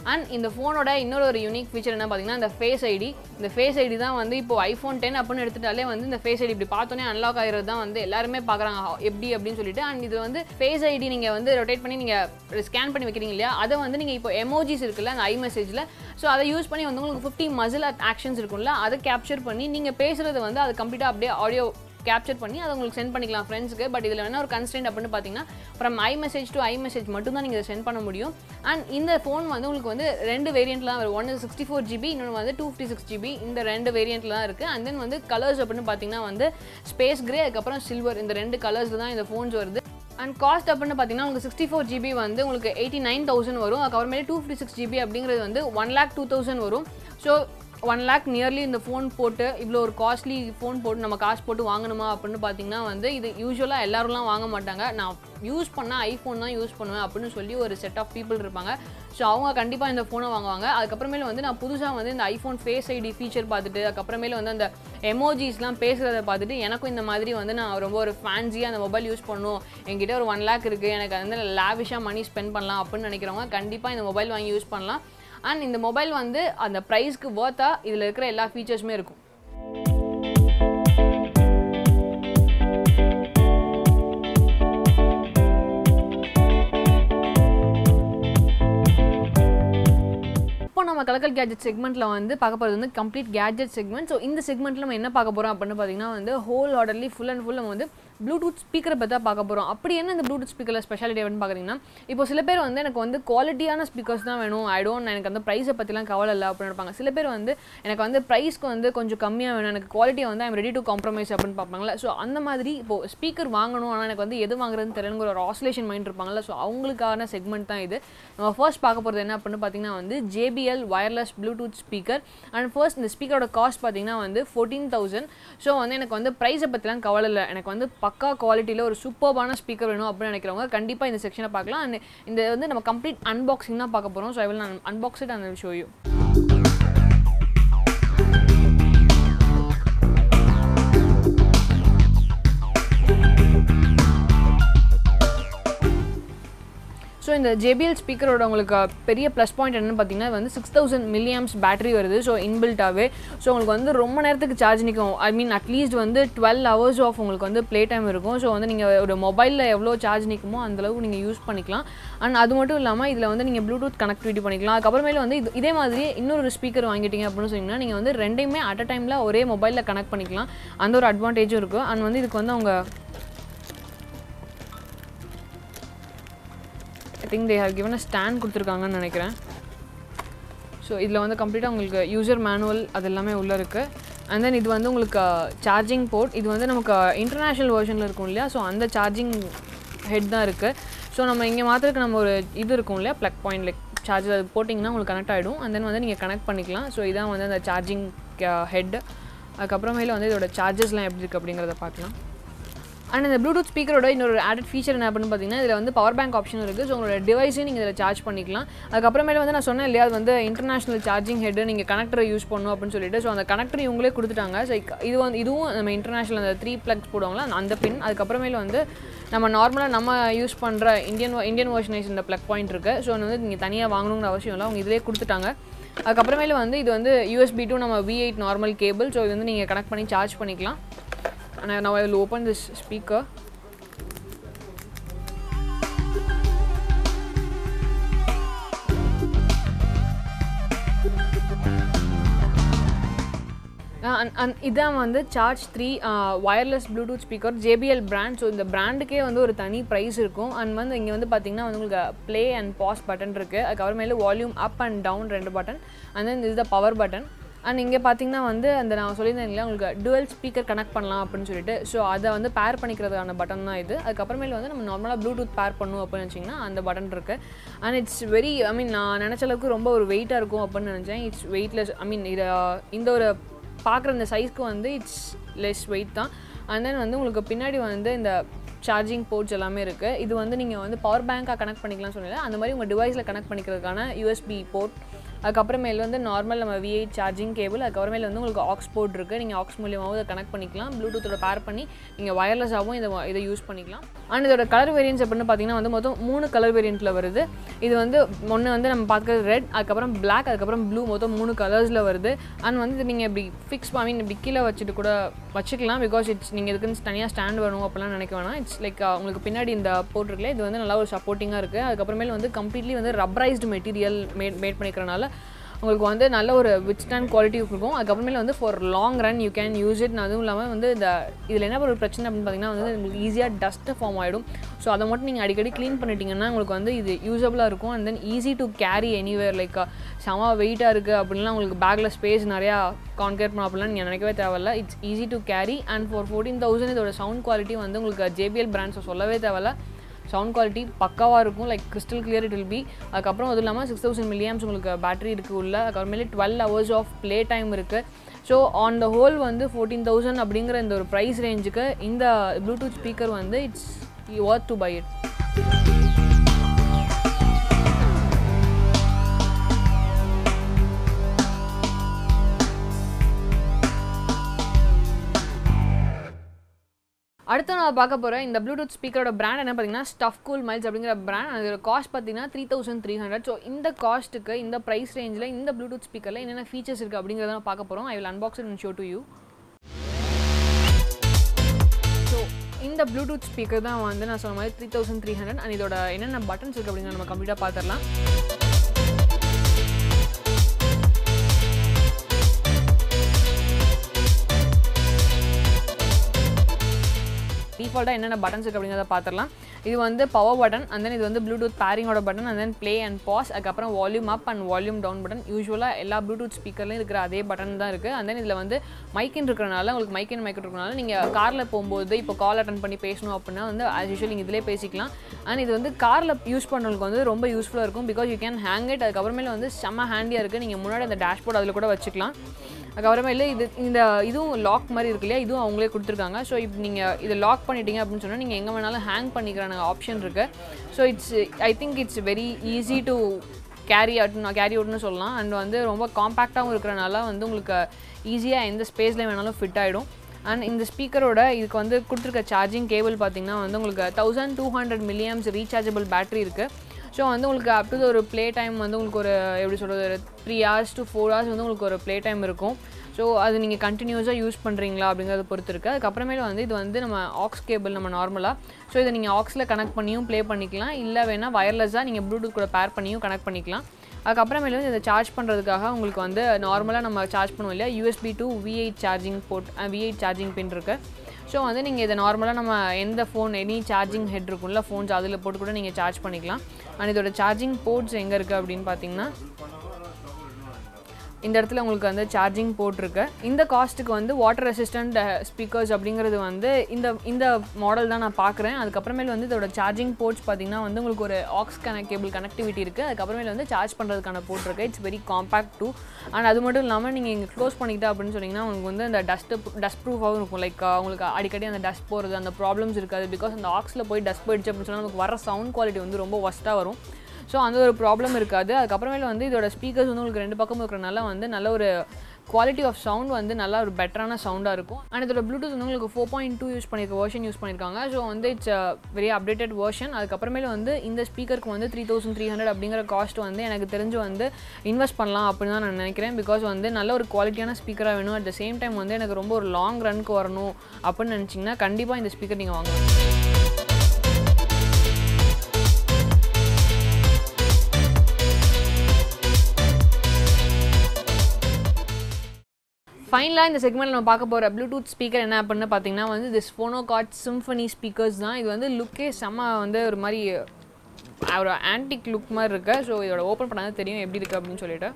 அண்ட் இந்த ஃபோனோட இன்னொரு ஒரு யூனிக் ஃபீச்சர் என்ன பார்த்தீங்கன்னா இந்த ஃபேஸ் ஐடி இந்த ஃபேஸ் ஐடி தான் வந்து இப்போ ஐஃபோன் டென் அப்படின்னு எடுத்துட்டாலே வந்து இந்த ஃபேஸ் ஐடி இப்படி பார்த்தோன்னே அன்லாக் ஆகிறது தான் வந்து எல்லாருமே பார்க்குறாங்க எப்படி அப்படின்னு சொல்லிட்டு அண்ட் இது வந்து ஃபேஸ் ஐடி நீங்கள் வந்து ரொட்டேட் பண்ணி நீங்கள் ஸ்கேன் பண்ணி வைக்கிறீங்க இல்லையா அதை வந்து நீங்கள் இப்போ எமோஜிஸ் இருக்குல்ல அந்த ஐ மெசேஜில் ஸோ அதை யூஸ் பண்ணி வந்து உங்களுக்கு ஃபிஃப்டி மசில் ஆக்ஷன்ஸ் இருக்கும்ல அதை கேப்சர் பண்ணி நீங்கள் பேசுகிறது வந்து அது கம்ப்ளீட்டாக அப்படியே ஆடியோ கேப்சர் பண்ணி அதை உங்களுக்கு சென்ட் பண்ணிக்கலாம் ஃப்ரெண்ட்ஸ்க்கு பட் இதில் என்ன ஒரு கன்ஸ்டன்ட் அப்படின்னு பார்த்தீங்கன்னா from iMessage to iMessage மட்டும் தான் நீங்கள் சென்ட் பண்ண முடியும் அண்ட் இந்த ஃபோன் வந்து உங்களுக்கு வந்து ரெண்டு வேரியண்ட்லாம் வரும் ஒன்று சிக்ஸ்டி ஃபோர் ஜிபி இன்னொன்று வந்து டூ ஃபிஃப்டி சிக்ஸ் ஜிபி இந்த ரெண்டு வேரியண்ட்டில் தான் இருக்குது அண்ட் தென் வந்து கலர்ஸ் அப்படின்னு பார்த்தீங்கன்னா வந்து ஸ்பேஸ் கிரே அதுக்கப்புறம் சில்வர் இந்த ரெண்டு கலர்ஸில் தான் இந்த ஃபோன்ஸ் வருது அண்ட் காஸ்ட் அப்படின்னு பார்த்தீங்கன்னா உங்களுக்கு சிக்ஸ்டி ஃபோர் ஜிபி வந்து உங்களுக்கு எயிட்டி நைன் தௌசண்ட் வரும் அதுக்கப்புறமேலே டூ ஃபிஃப்டி சிக்ஸ் ஜிபி அப்படிங்கிறது வந்து ஒன் லேக் டூ தௌசண்ட் வரும் ஸோ ஒன் லேக் நியர்லி இந்த ஃபோன் போட்டு இவ்வளோ ஒரு காஸ்ட்லி ஃபோன் போட்டு நம்ம காசு போட்டு வாங்கணுமா அப்படின்னு பார்த்தீங்கன்னா வந்து இது யூஸ்வலாக எல்லாரும்லாம் வாங்க மாட்டாங்க நான் யூஸ் பண்ணால் ஐஃபோன் தான் யூஸ் பண்ணுவேன் அப்படின்னு சொல்லி ஒரு செட் ஆஃப் பீப்புள் இருப்பாங்க ஸோ அவங்க கண்டிப்பாக இந்த ஃபோனை வாங்குவாங்க அதுக்கப்புறமேல வந்து நான் புதுசாக வந்து இந்த ஐஃபோன் ஃபேஸ் ஐடி ஃபீச்சர் பார்த்துட்டு அதுக்கப்புறமேல வந்து அந்த எமோஜிஸ்லாம் பேசுகிறத பார்த்துட்டு எனக்கும் இந்த மாதிரி வந்து நான் ரொம்ப ஒரு ஃபேன்சியாக அந்த மொபைல் யூஸ் பண்ணணும் என்கிட்ட ஒரு ஒன் லேக் இருக்குது எனக்கு வந்து லேவிஷாக மணி ஸ்பெண்ட் பண்ணலாம் அப்படின்னு நினைக்கிறவங்க கண்டிப்பாக இந்த மொபைல் வாங்கி யூஸ் பண்ணலாம் அண்ட் இந்த மொபைல் வந்து அந்த ப்ரைஸ்க்கு ஒர்த்தா இதில் இருக்கிற எல்லா ஃபீச்சர்ஸுமே இருக்கும் இப்போ நம்ம கலக்கல் கேஜெட் செக்மெண்ட்டில் வந்து பார்க்க போகிறது வந்து கம்ப்ளீட் கேஜெட் செக்மெண்ட் ஸோ இந்த செக்மெண்ட்டில் நம்ம என்ன பார்க்க போகிறோம் அப்படின்னு பார்த்தீங்கன்னா வந்து whole orderly full and full நம்ம வந்து ப்ளூடூத் ஸ்பீக்கரை பற்றி தான் பார்க்க போகிறோம் அப்படி என்ன இந்த ப்ளூடூத் ஸ்பீக்கரில் ஸ்பெஷாலிட்டி அப்படின்னு பார்க்குறீங்கன்னா இப்போ சில பேர் வந்து எனக்கு வந்து குவாலிட்டியான ஸ்பீக்கர்ஸ் தான் வேணும் ஐ டோன்ட் எனக்கு அந்த ப்ரைஸை பற்றிலாம் கவலை இல்லை அப்படின்னு இருப்பாங்க சில பேர் வந்து எனக்கு வந்து ப்ரைஸ்க்கு வந்து கொஞ்சம் கம்மியாக வேணும் எனக்கு குவாலிட்டியை வந்து ஐம் ரெடி டு காம்ப்ரமைஸ் அப்படின்னு பார்ப்பாங்களே ஸோ அந்த மாதிரி இப்போ ஸ்பீக்கர் வாங்கணும் ஆனால் எனக்கு வந்து எது வாங்குறதுன்னு தெரியலங்கிற ஒரு ஆசோலேஷன் மைண்ட் இருப்பாங்கல்ல ஸோ அவங்களுக்கான செக்மெண்ட் தான் இது நம்ம ஃபர்ஸ்ட் பார்க்க போகிறது என்ன அப்படின்னு பார்த்தீங்கன்னா வந்து JBL wireless Bluetooth speaker and first இந்த ஸ்பீக்கரோட காஸ்ட் பார்த்தீங்கன்னா வந்து ஃபோர்டீன் தௌசண்ட் ஸோ வந்து எனக்கு வந்து ப்ரைஸை பற்றிலாம் கவலை இல்லை எனக்கு வந்து பக்கா குவாலிட்டியில் ஒரு சூப்பர்பான ஸ்பீக்கர் வேணும் அப்படின்னு நினைக்கிறவங்க கண்டிப்பாக இந்த செக்ஷனை பார்க்கலாம் அண்ட் இந்த வந்து நம்ம கம்ப்ளீட் அன்பாக்சிங் தான் பார்க்க போகிறோம் ஸோ ஐ வில் நான் unbox it and show you so இந்த JBL ஸ்பீக்கரோட உங்களுக்கு பெரிய ப்ளஸ் பாயிண்ட் என்னன்னு பார்த்தீங்கன்னா இது வந்து சிக்ஸ் தௌசண்ட் மில்லியம்ஸ் பேட்டரி வருது ஸோ இன்பில்ட்டாகவே ஸோ உங்களுக்கு வந்து ரொம்ப நேரத்துக்கு சார்ஜ் நிற்கும் ஐ மீன் அட்லீஸ்ட் வந்து டுவெல் ஹவர்ஸ் ஆஃப் உங்களுக்கு வந்து ப்ளே டைம் இருக்கும் ஸோ வந்து நீங்கள் ஒரு மொபைலில் எவ்வளோ சார்ஜ் நிற்குமோ அந்தளவுக்கு நீங்கள் யூஸ் பண்ணிக்கலாம் அண்ட் அது மட்டும் இல்லாமல் இதில் வந்து நீங்கள் ப்ளூடூத் கனெக்டிவிட்டி பண்ணிக்கலாம் அதுக்கப்புறமேல வந்து இது இதே மாதிரி இன்னொரு ஸ்பீக்கர் வாங்கிட்டீங்க அப்படின்னு சொன்னீங்கன்னா நீங்கள் வந்து ரெண்டையுமே அட் அ டைமில் ஒரே மொபைலில் கனெக்ட் பண்ணிக்கலாம் அந்த ஒரு அட்வான்டேஜும் இருக்குது அண்ட் வந்து இதுக்கு வந்து அவங்க I think they have given a stand கொடுத்துருக்காங்கன்னு நினைக்கிறேன் ஸோ இதில் வந்து கம்ப்ளீட்டாக உங்களுக்கு யூசர் மேனுவல் அது எல்லாமே உள்ளே இருக்குது அண்ட் தென் இது வந்து உங்களுக்கு சார்ஜிங் போர்ட் இது வந்து நமக்கு இன்டர்நேஷ்னல் வெர்ஷனில் இருக்கும் இல்லையா ஸோ அந்த சார்ஜிங் ஹெட் தான் இருக்குது ஸோ நம்ம இங்கே மாத்திரக்கு நம்ம ஒரு இது இருக்கும் இல்லையா ப்ளக் பாயிண்ட் லைக் சார்ஜர் அது போட்டிங்கன்னா உங்களுக்கு கனெக்ட் ஆகிடும் அண்ட் தென் வந்து நீங்கள் கனெக்ட் பண்ணிக்கலாம் ஸோ இதான் வந்து அந்த சார்ஜிங் ஹெட் அதுக்கப்புறமேல வந்து இதோட சார்ஜஸ்லாம் எப்படி இருக்குது அப்படிங்கிறத பார்க்கலாம் அண்ட் இந்த ப்ளூடூத் ஸ்பீக்கரோட இன்னொரு ஆடட் ஃபீச்சர் என்ன அப்படின்னு பார்த்தீங்கன்னா இதில் வந்து பவர் பேங்க் ஆப்ஷன் இருக்குது ஸோ உங்களோட டிவைஸையும் நீங்கள் இதில் சார்ஜ் பண்ணிக்கலாம் அதுக்கப்புறமேல வந்து நான் சொன்னேன் இல்லையா அது வந்து இன்டர்நேஷனல் சார்ஜிங் ஹெட் நீங்கள் கனெக்டரை யூஸ் பண்ணணும் அப்படின்னு சொல்லிட்டு ஸோ அந்த கனெக்டர் இவங்களே கொடுத்துட்டாங்க ஸோ இது வந்து இதுவும் நம்ம இன்டர்நேஷனல் அந்த த்ரீ ப்ளக்ஸ் போடுவாங்களா அந்த பின் அதுக்கப்புறமேல வந்து நம்ம நார்மலாக நம்ம யூஸ் பண்ணுற இந்தியன் இந்தியன் வெர்ஷனைஸ் இந்த ப்ளக் பாயிண்ட் இருக்குது ஸோ வந்து நீங்கள் தனியாக வாங்கணுங்கிற அவசியம் இல்லை அவங்க இதிலே கொடுத்துட்டாங்க அதுக்கப்புறமேல வந்து இது வந்து யூஎஸ்பி டூ நம்ம V eight normal cable so இது வந்து நீங்கள் கனெக்ட் பண்ணி சார்ஜ் பண்ணிக்கலாம் and now I will open this speaker இதான் வந்து charge three wireless Bluetooth speaker JBL brand so இந்த பிராண்டுக்கே வந்து ஒரு தனி ப்ரைஸ் இருக்கும் அண்ட் வந்து இங்கே வந்து பார்த்தீங்கன்னா வந்து உங்களுக்கு ப்ளே அண்ட் பாஸ் பட்டன் இருக்குது அதுக்கப்புறமேல வால்யூம் அப் அண்ட் டவுன் ரெண்டு பட்டன் அண்ட் தென் இது த பவர் பட்டன் அண்ட் இங்கே பார்த்தீங்கன்னா வந்து அந்த நான் சொல்லியிருந்தேன் இல்லையா உங்களுக்கு டுவெல் ஸ்பீக்கர் கனெக்ட் பண்ணலாம் அப்படின்னு சொல்லிட்டு ஸோ அதை வந்து பேர் பண்ணிக்கிறதுக்கான பட்டன் தான் இது அதுக்கப்புறமேல வந்து நம்ம நார்மலாக ப்ளூடூத் பேர் பண்ணும் அப்படின்னு வச்சிங்கன்னா அந்த பட்டன் இருக்குது and it's very I mean நான் நினச்ச அளவுக்கு ரொம்ப ஒரு வெயிட்டாக இருக்கும் அப்படின்னு நினச்சேன் இட்ஸ் வெயிட்லெஸ் ஐ மீன் இதை இந்த ஒரு பார்க்குற இந்த சைஸ்க்கு வந்து இட்ஸ் லெஸ் வெயிட் தான் அண்ட் தென் வந்து உங்களுக்கு பின்னாடி வந்து இந்த சார்ஜிங் போர்ட்ஸ் எல்லாமே இருக்குது இது வந்து நீங்கள் வந்து பவர் பேங்காக கனெக்ட் பண்ணிக்கலாம் சொன்னீங்க அந்த மாதிரி உங்கள் டிவைஸில் கனெக்ட் பண்ணிக்கிறதுக்கான யூஎஸ்பி போர்ட் அதுக்கப்புறமேல் வந்து நார்மல் நம்ம விஐ சார்ஜிங் கேபிள் அதுக்கப்புறமேல் வந்து உங்களுக்கு ஆக்ஸ் போர்ட் இருக்குது நீங்கள் ஆக்ஸ் மூலியமாகவும் இதை கனெக்ட் பண்ணிக்கலாம் ப்ளூடூத்தோட பேர் பண்ணி நீங்கள் வயர்லெஸ்ஸாகவும் இதை இதை யூஸ் பண்ணிக்கலாம் அண்ட் இதோட கலர் வேரியன்ஸ் அப்படின்னு பார்த்தீங்கன்னா வந்து மொத்தம் மூணு கலர் வேரியண்ட்டில் வருது இது வந்து ஒன்று வந்து நம்ம பார்க்குறது ரெட் அதுக்கப்புறம் பிளாக் அதுக்கப்புறம் ப்ளூ மொத்தம் மூணு கலர்ஸில் வருது அண்ட் வந்து இது நீங்கள் இப்படி ஃபிக்ஸ் ஐ மீன் இப்படி கீழே வச்சுட்டு கூட வச்சுக்கலாம் பிகாஸ் இட்ஸ் நீங்கள் இதுக்குன்னு தனியாக ஸ்டாண்ட் வேணும் அப்படிலாம் நினைக்க வேணாம் இட்ஸ் லைக் உங்களுக்கு பின்னாடி இந்த போட்டிருக்கல இது வந்து நல்லா ஒரு சப்போர்ட்டிங்காக இருக்குது அதுக்கப்புறமேல வந்து கம்ப்ளீட்லி வந்து ரப்ரைஸ்டு மெட்டீரியல் மேட் மேட் பண்ணிக்கிறனால உங்களுக்கு வந்து நல்ல ஒரு வித் ஸ்டாண்ட் குவாலிட்டி இருக்கும் அதுக்கப்புறமேல வந்து for long run you can use it அதுவும் இல்லாமல் வந்து இந்த இதில் என்ன ஒரு பிரச்சனை அப்படின்னு பார்த்தீங்கன்னா வந்து உங்களுக்கு ஈஸியாக டஸ்ட்டு ஃபார்ம் ஆகிடும் ஸோ அதை மட்டும் நீங்கள் அடிக்கடி க்ளீன் பண்ணிட்டீங்கன்னா உங்களுக்கு வந்து இது யூஸபிளாக இருக்கும் and then easy to carry anywhere like செம வெயிட்டாக இருக்குது அப்படின்லாம் உங்களுக்கு பேக்கில் ஸ்பேஸ் நிறையா கான்கேட் பண்ண அப்படிலாம் நீங்கள் நினைக்கவே தேவையில்ல it's easy to carry and for fourteen thousand இதோட சவுண்ட் குவாலிட்டி வந்து உங்களுக்கு ஜேபிஎல் பிராண்ட்ஸை சொல்லவே தேவையில்ல சவுண்ட் குவாலிட்டி பக்காவாக இருக்கும் like crystal clear it will be அதுக்கப்புறம் அது இல்லாமல் சிக்ஸ் தௌசண்ட் மில்லியம்ஸ் உங்களுக்கு பேட்டரி இருக்குது உள்ள அதுக்கப்புறமேலே twelve hours of play time இருக்குது ஸோ ஆன் த ஹோல் வந்து ஃபோர்டீன் தௌசண்ட் அப்படிங்கிற இந்த ஒரு ப்ரைஸ் ரேஞ்சுக்கு இந்த ப்ளூடூத் ஸ்பீக்கர் வந்து it's worth to buy it அடுத்து நான் பார்க்க போகிற இந்த ப்ளூடூத் ஸ்பீக்கரோட பிராண்ட் என்ன பார்த்தீங்கன்னா ஸ்டஃப் கூல் மைல்ஸ் அப்படிங்கிற பிராண்ட் அதோட காஸ்ட் பார்த்தீங்கன்னா three thousand three hundred so இந்த காஸ்ட்டுக்கு இந்த ப்ரைஸ் ரேஞ்சில் இந்த ப்ளூடூத் ஸ்பீக்கரில் என்னென்ன ஃபீச்சர்ஸ் இருக்குது அப்படிங்கிறத நான் பார்க்க போகிறோம் I will unbox and show to you so இந்த ப்ளூடூத் ஸ்பீக்கர் தான் வந்து நான் சொன்ன மாதிரி three thousand three hundred and இதோட என்னென்ன பட்டன்ஸ் இருக்குது அப்படிங்கிற நம்ம கம்ப்ளீட்டாக பார்த்துடலாம் டிஃபால்ட்டாக என்னென்ன பட்டன்ஸ் இருக்குது அப்படிங்கிறத பார்த்துடலாம் இது வந்து பவர் பட்டன் அண்ட் தென் இது வந்து ப்ளூடூத் பேரிங்கோட button and then play and pause அதுக்கப்புறம் volume up and volume down button யூஸ்வலாக எல்லா ப்ளூடூத் ஸ்பீக்கர்லையும் இருக்கிற அதே பட்டன் தான் இருக்குது அண்ட் தென் இதில் வந்து மைக்கின் இருக்கிறனால உங்களுக்கு மைக்கின் மைக் இருக்கிறனால நீங்கள் காரில் போகும்போது இப்போ கால் அட்டன் பண்ணி பேசணும் அப்படின்னா வந்து ஆஸ் யூஷுவல் நீங்கள் இதிலே பேசிக்கலாம் அண்ட் இது வந்து காரில் யூஸ் பண்ணுறதுக்கு வந்து ரொம்ப யூஸ்ஃபுல்லாக இருக்கும் because you can hang it அதுக்கப்புறமேல வந்து செம்ம ஹேண்டியாக இருக்குது நீங்கள் முன்னாடி அந்த டேஷ்போர்ட் அதில் கூட வச்சுக்கலாம் அதுக்கப்புறமேல இது இந்த இதுவும் லாக் மாதிரி இருக்கு இல்லையா இதுவும் அவங்களே கொடுத்துருக்காங்க ஸோ இப்போ நீங்கள் இதை லாக் பண்ணிட்டீங்க அப்படின்னு சொன்னால் நீங்கள் எங்கே வேணாலும் ஹேங் பண்ணிக்கிறான ஆப்ஷன் இருக்குது so it's I think it's very easy to carry out நான் கேரி அவுட்னு சொல்லலாம் அண்ட் வந்து ரொம்ப காம்பேக்டாகவும் இருக்கிறனால வந்து உங்களுக்கு ஈஸியாக எந்த ஸ்பேஸில் வேணாலும் ஃபிட் ஆகிடும் அண்ட் இந்த ஸ்பீக்கரோட இதுக்கு வந்து கொடுத்துருக்க சார்ஜிங் கேபிள் பார்த்தீங்கன்னா வந்து உங்களுக்கு thousand two hundred milliamps rechargeable battery இருக்குது ஸோ வந்து உங்களுக்கு அப் டு ஒரு ப்ளே டைம் வந்து உங்களுக்கு ஒரு எப்படி சொல்கிறது ஒரு three hours to four hours வந்து உங்களுக்கு ஒரு ப்ளே டைம் இருக்கும் ஸோ அது நீங்கள் கண்டினியூஸாக யூஸ் பண்ணுறீங்களா அப்படிங்கிறத பொறுத்து இருக்குது அதுக்கப்புறமேல வந்து இது வந்து நம்ம ஆக்ஸ் கேபிள் நம்ம நார்மலாக ஸோ இதை நீங்கள் ஆக்ஸில் கனெக்ட் பண்ணியும் ப்ளே பண்ணிக்கலாம் இல்லை வேணால் வயர்லெஸ்ஸாக நீங்கள் ப்ளூடூத் கூட பேர் பண்ணியும் கனெக்ட் பண்ணிக்கலாம் அதுக்கப்புறமேல வந்து இதை சார்ஜ் பண்ணுறதுக்காக உங்களுக்கு வந்து நார்மலாக நம்ம சார்ஜ் பண்ணுவோம் இல்லையா USB to V eight charging port V eight charging pin இருக்குது ஸோ வந்து நீங்கள் இதை நார்மலாக நம்ம எந்த ஃபோன் எனி சார்ஜிங் ஹெட் இருக்கும்ல ஃபோன்ஸ் அதில் போட்டு கூட நீங்கள் சார்ஜ் பண்ணிக்கலாம் அண்ட் இதோட சார்ஜிங் போர்ட்ஸ் எங்கே இருக்குது அப்படின்னு பார்த்தீங்கன்னா இந்த இடத்துல உங்களுக்கு வந்து சார்ஜிங் போட்டிருக்கு இந்த காஸ்ட்டுக்கு வந்து வாட்டர் ரெசிஸ்டன்ட் ஸ்பீக்கர்ஸ் அப்படிங்கிறது வந்து இந்த இந்த மாடல் தான் நான் பார்க்குறேன் அதுக்கப்புறமேல வந்து இதோட சார்ஜிங் போர்ட்ஸ் பார்த்தீங்கன்னா வந்து உங்களுக்கு ஒரு ஆக்ஸ் கனெக்ட் கேபிள் கனெக்டிவிட்டி இருக்குது அதுக்கப்புறமேல வந்து சார்ஜ் பண்ணுறதுக்கான போர்ட் இருக்குது it's very compact too and அது மட்டும் இல்லாமல் நீங்கள் இங்கே க்ளோஸ் பண்ணிக்கிட்டா அப்படின்னு சொன்னீங்கன்னா உங்களுக்கு வந்து அந்த டஸ்ட்டு டஸ்ட் ப்ரூஃபாகவும் இருக்கும் லைக் உங்களுக்கு அடிக்கடி அந்த டஸ்ட் போகிறது அந்த ப்ராப்ளம்ஸ் இருக்காது பிகாஸ் அந்த ஆக்ஸில் போய் டஸ்ட் போயிடுச்சு அப்படின்னு சொன்னால் நமக்கு வர சவுண்ட் குவாலிட்டி வந்து ரொம்ப ஒஸ்ட்டாக வரும் ஸோ அந்த ஒரு ப்ராப்ளம் இருக்காது அதுக்கப்புறமேல வந்து இதோட ஸ்பீக்கர்ஸ் வந்து உங்களுக்கு ரெண்டு பக்கமும் இருக்கிறனால வந்து நல்ல ஒரு குவாலிட்டி ஆஃப் சவுண்ட் வந்து நல்லா ஒரு பெட்டரான சவுண்டாக இருக்கும் அண்ட் இதோட ப்ளூடூத் வந்து உங்களுக்கு ஃபோர் பாயிண்ட் டூ யூஸ் பண்ணியிருக்க வெர்ஷன் யூஸ் பண்ணியிருக்காங்க ஸோ வந்து இட்ஸ் வெரி அப்டேட்டட் வெர்ஷன் அதுக்கப்புறமேல வந்து இந்த ஸ்பீக்கருக்கு வந்து த்ரீ தௌசண்ட் த்ரீ ஹண்ட்ரட் அப்படிங்கிற காஸ்ட் வந்து எனக்கு தெரிஞ்சு வந்து இன்வெஸ்ட் பண்ணலாம் அப்படின்னு தான் நான் நினைக்கிறேன் பிகாஸ் வந்து நல்ல ஒரு குவாலிட்டியான ஸ்பீக்கராக வேணும் அட் த சேம் டைம் வந்து எனக்கு ரொம்ப ஒரு லாங் ரனுக்கு வரணும் அப்படின்னு நினச்சிங்கன்னா கண்டிப்பாக இந்த ஸ்பீக்கர் நீங்கள் வாங்கலாம் ஃபைனலாக இந்த செக்மெண்ட் நம்ம பார்க்க போகிற ப்ளூடூத் ஸ்பீக்கர் என்ன அப்படின்னு பார்த்தீங்கன்னா வந்து this Fonokart Symphony speakers தான் இது வந்து லுக்கே செம்ம வந்து ஒரு மாதிரி ஒரு ஆன்டிக் லுக் மாதிரி இருக்கு ஸோ இதோட ஓப்பன் பண்ணாதான் தெரியும் எப்படி இருக்குது அப்படின்னு சொல்லிட்டு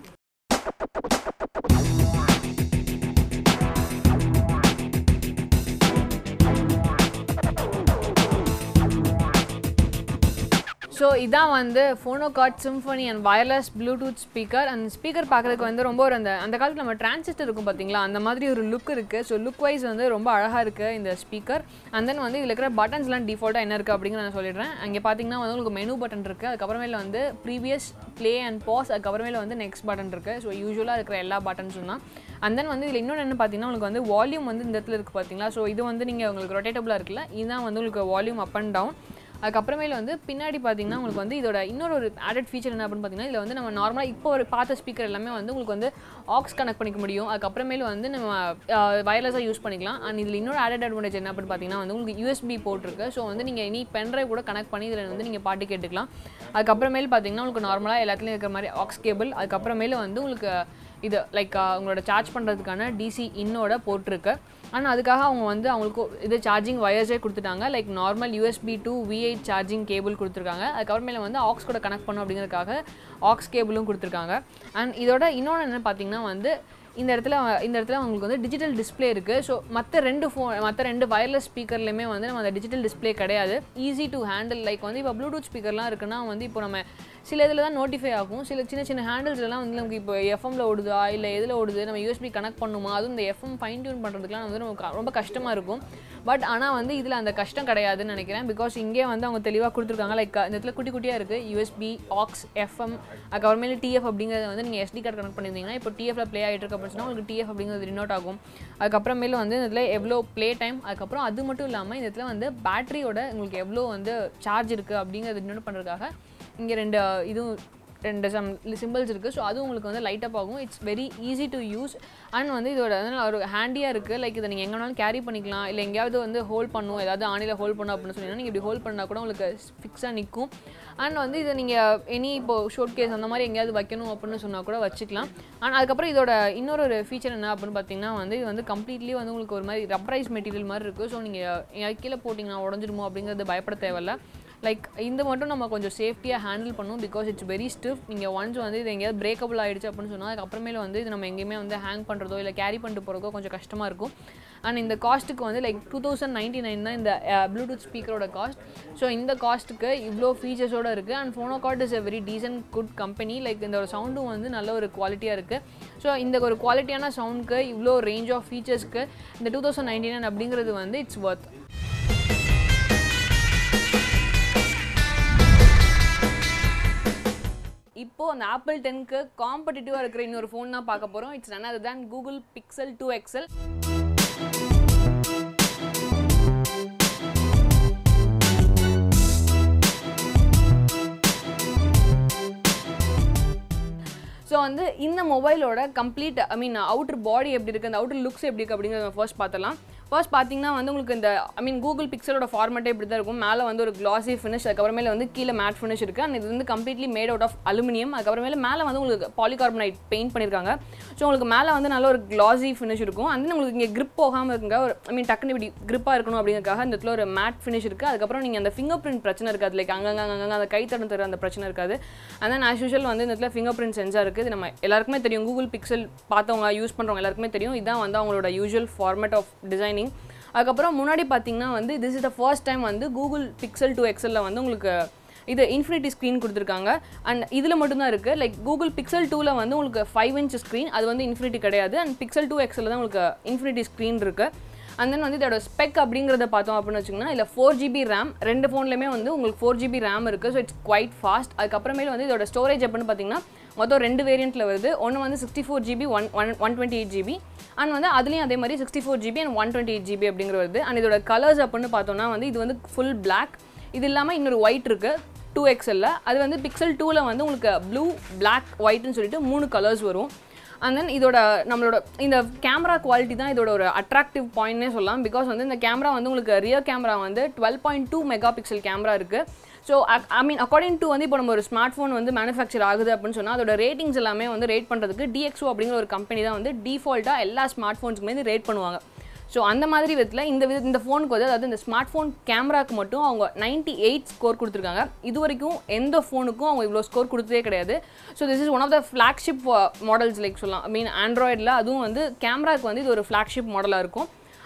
ஸோ ஸோ இதான் வந்து Fonokart Symphony and wireless Bluetooth speaker அந்த ஸ்பீக்கர் பார்க்குறதுக்கு வந்து ரொம்ப ஒரு அந்த அந்த காலத்தில் நம்ம டிரான்சிஸ்டர் இருக்கும் பார்த்தீங்களா அந்த மாதிரி ஒரு லுக் இருக்குது ஸோ லுக் வைஸ் வந்து ரொம்ப அழகாக இருக்குது இந்த ஸ்பீக்கர் அண்ட் தென் வந்து இதில் இருக்கிற பட்டன்ஸ்லாம் டிஃபால்ட்டாக என்ன இருக்குது அப்படிங்கிற நான் சொல்லிடுறேன் அங்கே பார்த்தீங்கன்னா வந்து உங்களுக்கு மெனு பட்டன் இருக்குது அதுக்கப்புறமேல வந்து ப்ரீவியஸ் ப்ளே அண்ட் பாஸ் அதுக்கப்புறமேல வந்து நெக்ஸ்ட் பட்டன் இருக்குது ஸோ யூஸ்வலாக இருக்கிற எல்லா பட்டன்ஸும் தான் அண்ட் தென் வந்து இதில் இன்னொன்று என்ன பார்த்தீங்கன்னா உங்களுக்கு வந்து வால்யூம் வந்து இந்த இடத்துல இருக்குது பார்த்தீங்களா ஸோ இது வந்து நீங்கள் உங்களுக்கு ரொட்டேட்டபுளாக இருக்குல்ல இதுதான் வந்து உங்களுக்கு வால்யூம் அப் அண்ட் டவுன் அதுக்கப்புறமேல வந்து பின்னாடி பார்த்தீங்கன்னா உங்களுக்கு வந்து இதோட இன்னொரு ஒரு ஆடட் ஃபீச்சர் என்ன அப்படின்னு பார்த்தீங்கன்னா இதில் வந்து நம்ம நார்மலாக இப்போ ஒரு பார்த்த ஸ்பீக்கர் எல்லாமே வந்து உங்களுக்கு வந்து ஆக்ஸ் கனெக்ட் பண்ணிக்க முடியும் அதுக்கப்புறமேல வந்து நம்ம வயர்லெஸாக யூஸ் பண்ணிக்கலாம் அண்ட் இதில் இன்னொரு ஆடட் அட்வான்டேஜ் என்ன அப்படின்னு பார்த்தீங்கன்னா வந்து உங்களுக்கு யூஎஸ்பி போட்டிருக்கு ஸோ வந்து நீங்கள் இனி பென்ட்ரைவ் கூட கனெக்ட் பண்ணி இதில் வந்து நீங்கள் பாட்டு கேட்டுக்கலாம் அதுக்கப்புறமேல் பார்த்தீங்கன்னா உங்களுக்கு நார்மலாக எல்லாத்துலேயும் இருக்கிற மாதிரி ஆக்ஸ் கேபிள் அதுக்கப்புறமேல வந்து உங்களுக்கு இது லைக் உங்களோட சார்ஜ் பண்ணுறதுக்கான டிசி இன்னோட போட்டிருக்கு ஆனால் அதுக்காக அவங்க வந்து அவங்களுக்கு இது சார்ஜிங் வயர்ஸே கொடுத்துட்டாங்க like normal USB to V eight charging cable கொடுத்துருக்காங்க அதுக்கப்புறமேல வந்து ஆக்ஸ் கூட கனெக்ட் பண்ணும் அப்படிங்கிறதுக்காக ஆக்ஸ் கேபிளும் கொடுத்துருக்காங்க அண்ட் இதோட இன்னொன்று என்ன பார்த்தீங்கன்னா வந்து இந்த இடத்துல இந்த இடத்துல உங்களுக்கு வந்து டிஜிட்டல் டிஸ்ப்ளே இருக்குது ஸோ மற்ற ரெண்டு ஃபோன் மற்ற ரெண்டு வயர்லெஸ் ஸ்பீக்கர்லையுமே வந்து நம்ம அந்த டிஜிட்டல் டிஸ்ப்ளே கிடையாது ஈஸி டு ஹேண்டில் லைக் வந்து இப்போ ப்ளூடூத் ஸ்பீக்கர்லாம் இருக்குன்னா வந்து இப்போ நம்ம சில இதில் தான் நோட்டிஃபை ஆகும் சில சின்ன சின்ன ஹேண்டில்ஸ்லாம் வந்து நமக்கு இப்போ எஃப்எம்ல ஓடுதா இல்லை எதில் ஓடுது நம்ம யூஎஸ்பி கனெக்ட் பண்ணுமா அதுவும் இந்த எஃப்எம் ஃபைன் டியூன் பண்ணுறதுக்குலாம் வந்து நமக்கு ரொம்ப கஷ்டமாக இருக்கும் பட் ஆனால் வந்து இதில் அந்த கஷ்டம் கிடையாதுன்னு நினைக்கிறேன் பிகாஸ் இங்கே வந்து அவங்க தெளிவாக கொடுத்துருக்காங்க லைக் இந்த இடத்துல குட்டி குட்டியாக இருக்குது யூஎஸ்பி ஆக்ஸ் எஃப்எம் அதுக்கப்புறமேல டிஎஃப் அப்படிங்கிறத வந்து நீங்கள் எஸ்டி கார்டு கனெக்ட் பண்ணியிருந்தீங்கன்னா இப்போ டிஎஃப்ல ப்ளே ஆகிட்டு இருக்க அப்படின்னா உங்களுக்கு டிஎஃப் அப்படிங்கிறது ரினோட் ஆகும் அதுக்கப்புறமேல வந்து இந்த இடத்துல எவ்வளோ ப்ளே டைம் அதுக்கப்புறம் அது மட்டும் இல்லாமல் இந்த இடத்துல வந்து பேட்டரியோட உங்களுக்கு எவ்வளோ வந்து சார்ஜ் இருக்குது அப்படிங்கிறது ரினோட் பண்ணுறதுக்காக இங்கே ரெண்டு இதுவும் ரெண்டு சம் சிம்பிள்ஸ் இருக்குது ஸோ அதுவும் உங்களுக்கு வந்து லைட் அப் ஆகும் it's very easy to use and வந்து இதோட வந்து ஒரு ஹேண்டியாக இருக்குது லைக் இதை நீங்கள் எங்கே வேணாலும் கேரி பண்ணிக்கலாம் இல்லை எங்கேயாவது வந்து ஹோல்ட் பண்ணும் ஏதாவது ஆணியில் ஹோல்ட் பண்ணும் அப்படின்னு சொன்னீங்கன்னா நீங்கள் இப்படி ஹோல்ட் பண்ணால் கூட உங்களுக்கு ஃபிக்ஸாக நிற்கும் அண்ட் வந்து இதை நீங்கள் எனி இப்போ ஷோட் கேஸ் அந்த மாதிரி எங்கேயாவது வைக்கணும் அப்படின்னு சொன்னால் கூட வச்சுக்கலாம் அண்ட் அதுக்கப்புறம் இதோட இன்னொரு ஒரு ஃபீச்சர் என்ன அப்படின்னு பார்த்தீங்கன்னா வந்து இது வந்து கம்ப்ளீட்லி வந்து உங்களுக்கு ஒரு மாதிரி ரப்பரைஸ் மெட்டீரியல் மாதிரி இருக்குது ஸோ நீங்கள் எங்கேயாவது கீழே போட்டிங்கன்னா உடஞ்சிருமோ அப்படிங்கிறது பயப்பட தேவையில்ல லைக் இந்த மட்டும் நம்ம கொஞ்சம் சேஃப்டியாக ஹேண்டில் பண்ணும் பிகாஸ் இட்ஸ் வெரி ஸ்டிஃப் நீங்கள் ஒன்ஸ் வந்து இது எங்கேயாவது பிரேக்கபிள் ஆகிடுச்சு அப்படின்னு சொன்னால் அதுக்கப்புறமேல வந்து இது நம்ம எங்கேயுமே வந்து ஹேங் பண்ணுறதோ இல்லை கேரி பண்ணிட்டு போகிறதோ கொஞ்சம் கஷ்டமாக இருக்கும் அண்ட் இந்த காஸ்ட்டுக்கு வந்து like two thousand ninety nine தான் இந்த ப்ளூடூத் ஸ்பீக்கரோட காஸ்ட் ஸோ இந்த காஸ்ட்டுக்கு இவ்வளோ ஃபீச்சர்ஸோடு இருக்குது and Fonokart is a very decent good company like இந்த ஒரு சவுண்டும் வந்து நல்ல ஒரு குவாலிட்டியாக இருக்குது ஸோ இந்த ஒரு குவாலிட்டியான சவுண்டுக்கு இவ்வளோ ரேஞ்ச் ஆஃப் ஃபீச்சர்ஸ்க்கு இந்த டூ தௌசண்ட் நைன்டி நைன் அப்படிங்கிறது வந்து இட்ஸ் ஒர்த் இப்போ அந்த ஆப்பிள் டென்க்கு காம்படிட்டிவாக இருக்கிற இன்னொரு ஃபோன் தான் பார்க்க போகிறோம் it's none other than Google Pixel two XL so வந்து இந்த மொபைலோட கம்ப்ளீட் ஐ மீன் அவுட்டர் பாடி எப்படி இருக்குது அந்த அவுட்டர் லுக்ஸ் எப்படி இருக்குது அப்படிங்கிறத ஃபர்ஸ்ட் பார்த்தலாம் ஃபர்ஸ்ட் பார்த்தீங்கன்னா வந்து உங்களுக்கு இந்த ஐ மீன் கூகுள் பிக்சலோட ஃபார்மேட்டே இப்படி தான் இருக்கும் மேலே வந்து ஒரு கிளாசி ஃபினிஷ் அதுக்கப்புறமேல வந்து கீழே மேட் ஃபினிஷ் இருக்குது அண்ட் இது வந்து completely made out of aluminium அதுக்கப்புறமேல மேலே வந்து உங்களுக்கு பாலிகார்பனைட் பெயிண்ட் பண்ணியிருக்காங்க ஸோ உங்களுக்கு மேலே வந்து நல்ல ஒரு கிளாசி ஃபினிஷ் இருக்கும் அண்ட் உங்களுக்கு இங்கே grip போகாமல் இருக்குங்க ஒரு ஐ மீன் டக்குனு இப்படி grip-ஆ இருக்கணும் அப்படிங்கிறதுக்காக இந்த இடத்துல ஒரு மேட் ஃபினிஷ் இருக்குது அதுக்கப்புறம் நீங்கள் அந்த ஃபிங்கர் பிரிண்ட் பிரச்சனை இருக்காது லைக் அங்கங்க அங்கங்க அந்த கை தடம் தர அந்த பிரச்சனை இருக்காது அண்ட் தென் ஆஸ் யூஷுவல் வந்து இந்த இடத்துல ஃபிங்கர் பிரிண்ட் சென்சார் இருக்குது இது நம்ம எல்லாருக்குமே தெரியும் கூகுள் பிக்சல் பார்த்தவங்க யூஸ் பண்ணுறவங்க எல்லாருக்குமே தெரியும் இதான் வந்து அவங்களோட யூஷுவல் ஃபார்மேட் ஆஃப் டிசைனிங் அதுக்கப்புறம் முன்னாடி பார்த்தீங்கன்னா வந்து this is the first time வந்து கூகுள் பிக்சல் டூ எக்ஸலில் வந்து உங்களுக்கு இது இன்ஃபினிட்டி ஸ்க்ரீன் கொடுத்துருக்காங்க அண்ட் இதில் மட்டும்தான் இருக்குது லைக் கூகுள் பிக்சல் டூவில் வந்து உங்களுக்கு ஃபைவ் இன்ச் ஸ்க்ரீன் அது வந்து இன்ஃபினிட்டி கிடையாது அண்ட் பிக்சல் டூ எக்ஸில் தான் உங்களுக்கு இன்ஃபினிட்டி ஸ்க்ரீன் இருக்குது அண்ட் தென் வந்து இதோட ஸ்பெக் அப்படிங்கிறத பார்த்தோம் அப்படின்னு வச்சிங்கன்னா இல்லை ஃபோர் ஜிபி ரேம் ரெண்டு ஃபோன்லையுமே வந்து உங்களுக்கு ஃபோர் ஜிபி ரேம் இருக்குது ஸோ இட்ஸ் குவைட் ஃபாஸ்ட் அதுக்கப்புறமேல வந்து இதோட ஸ்டோரேஜ் அப்படின்னு பார்த்தீங்கன்னா மொத்தம் ரெண்டு வேரியண்ட்டில் வருது ஒன்று வந்து sixty four GB one one one twenty eight GB and வந்து அதுலேயும் அதே மாதிரி sixty four GB and one twenty eight GB அப்படிங்கிற வருது அண்ட் இதோட கலர்ஸ் அப்படின்னு பார்த்தோம்னா வந்து இது வந்து ஃபுல் பிளாக் இது இல்லாமல் இன்னொரு ஒயிட் இருக்குது டூ எக்ஸலில் அது வந்து பிக்சல் டூவில் வந்து உங்களுக்கு ப்ளூ பிளாக் ஒயிட்னு சொல்லிட்டு மூணு கலர்ஸ் வரும் அண்ட் தென் இதோட நம்மளோட இந்த கேமரா குவாலிட்டி தான் இதோட ஒரு அட்ராக்டிவ் பாயிண்ட்னே சொல்லலாம் பிகாஸ் வந்து இந்த கேமரா வந்து உங்களுக்கு ரியர் கேமரா வந்து twelve point two megapixel camera இருக்குது so I mean according to வந்து இப்போ நம்ம ஒரு ஸ்மார்ட் ஃபோன் வந்து மேனுஃபேக்சர் ஆகுது அப்படின்னு சொன்னால் அதோட ரேட்டிங்ஸ் எல்லாமே வந்து ரேட் பண்ணுறதுக்கு டிஎக்ஸோ அப்படிங்கிற ஒரு கம்பெனி தான் வந்து டிஃபால்ட்டாக எல்லா ஸ்மார்ட் ஃபோன்ஸுக்குமே வந்து ரேட் பண்ணுவாங்க ஸோ அந்த மாதிரி விதத்தில் இந்த வித இந்த ஃபோனுக்கு வந்து அதாவது இந்த ஸ்மார்ட் ஃபோன் கேமராக்கு மட்டும் அவங்க நைன்ட்டி எயிட் ஸ்கோர் கொடுத்துருக்காங்க இது வரைக்கும் எந்த ஃபோனுக்கும் அவங்க இவ்வளோ ஸ்கோர் கொடுத்ததே கிடையாது so this is one of the flagship models like சொல்லலாம் ஐ மீன் ஆண்ட்ராய்டில் அதுவும் வந்து கேமராக்கு வந்து இது ஒரு ஃப்ளாக்ஷிப் மாடலாக இருக்கும்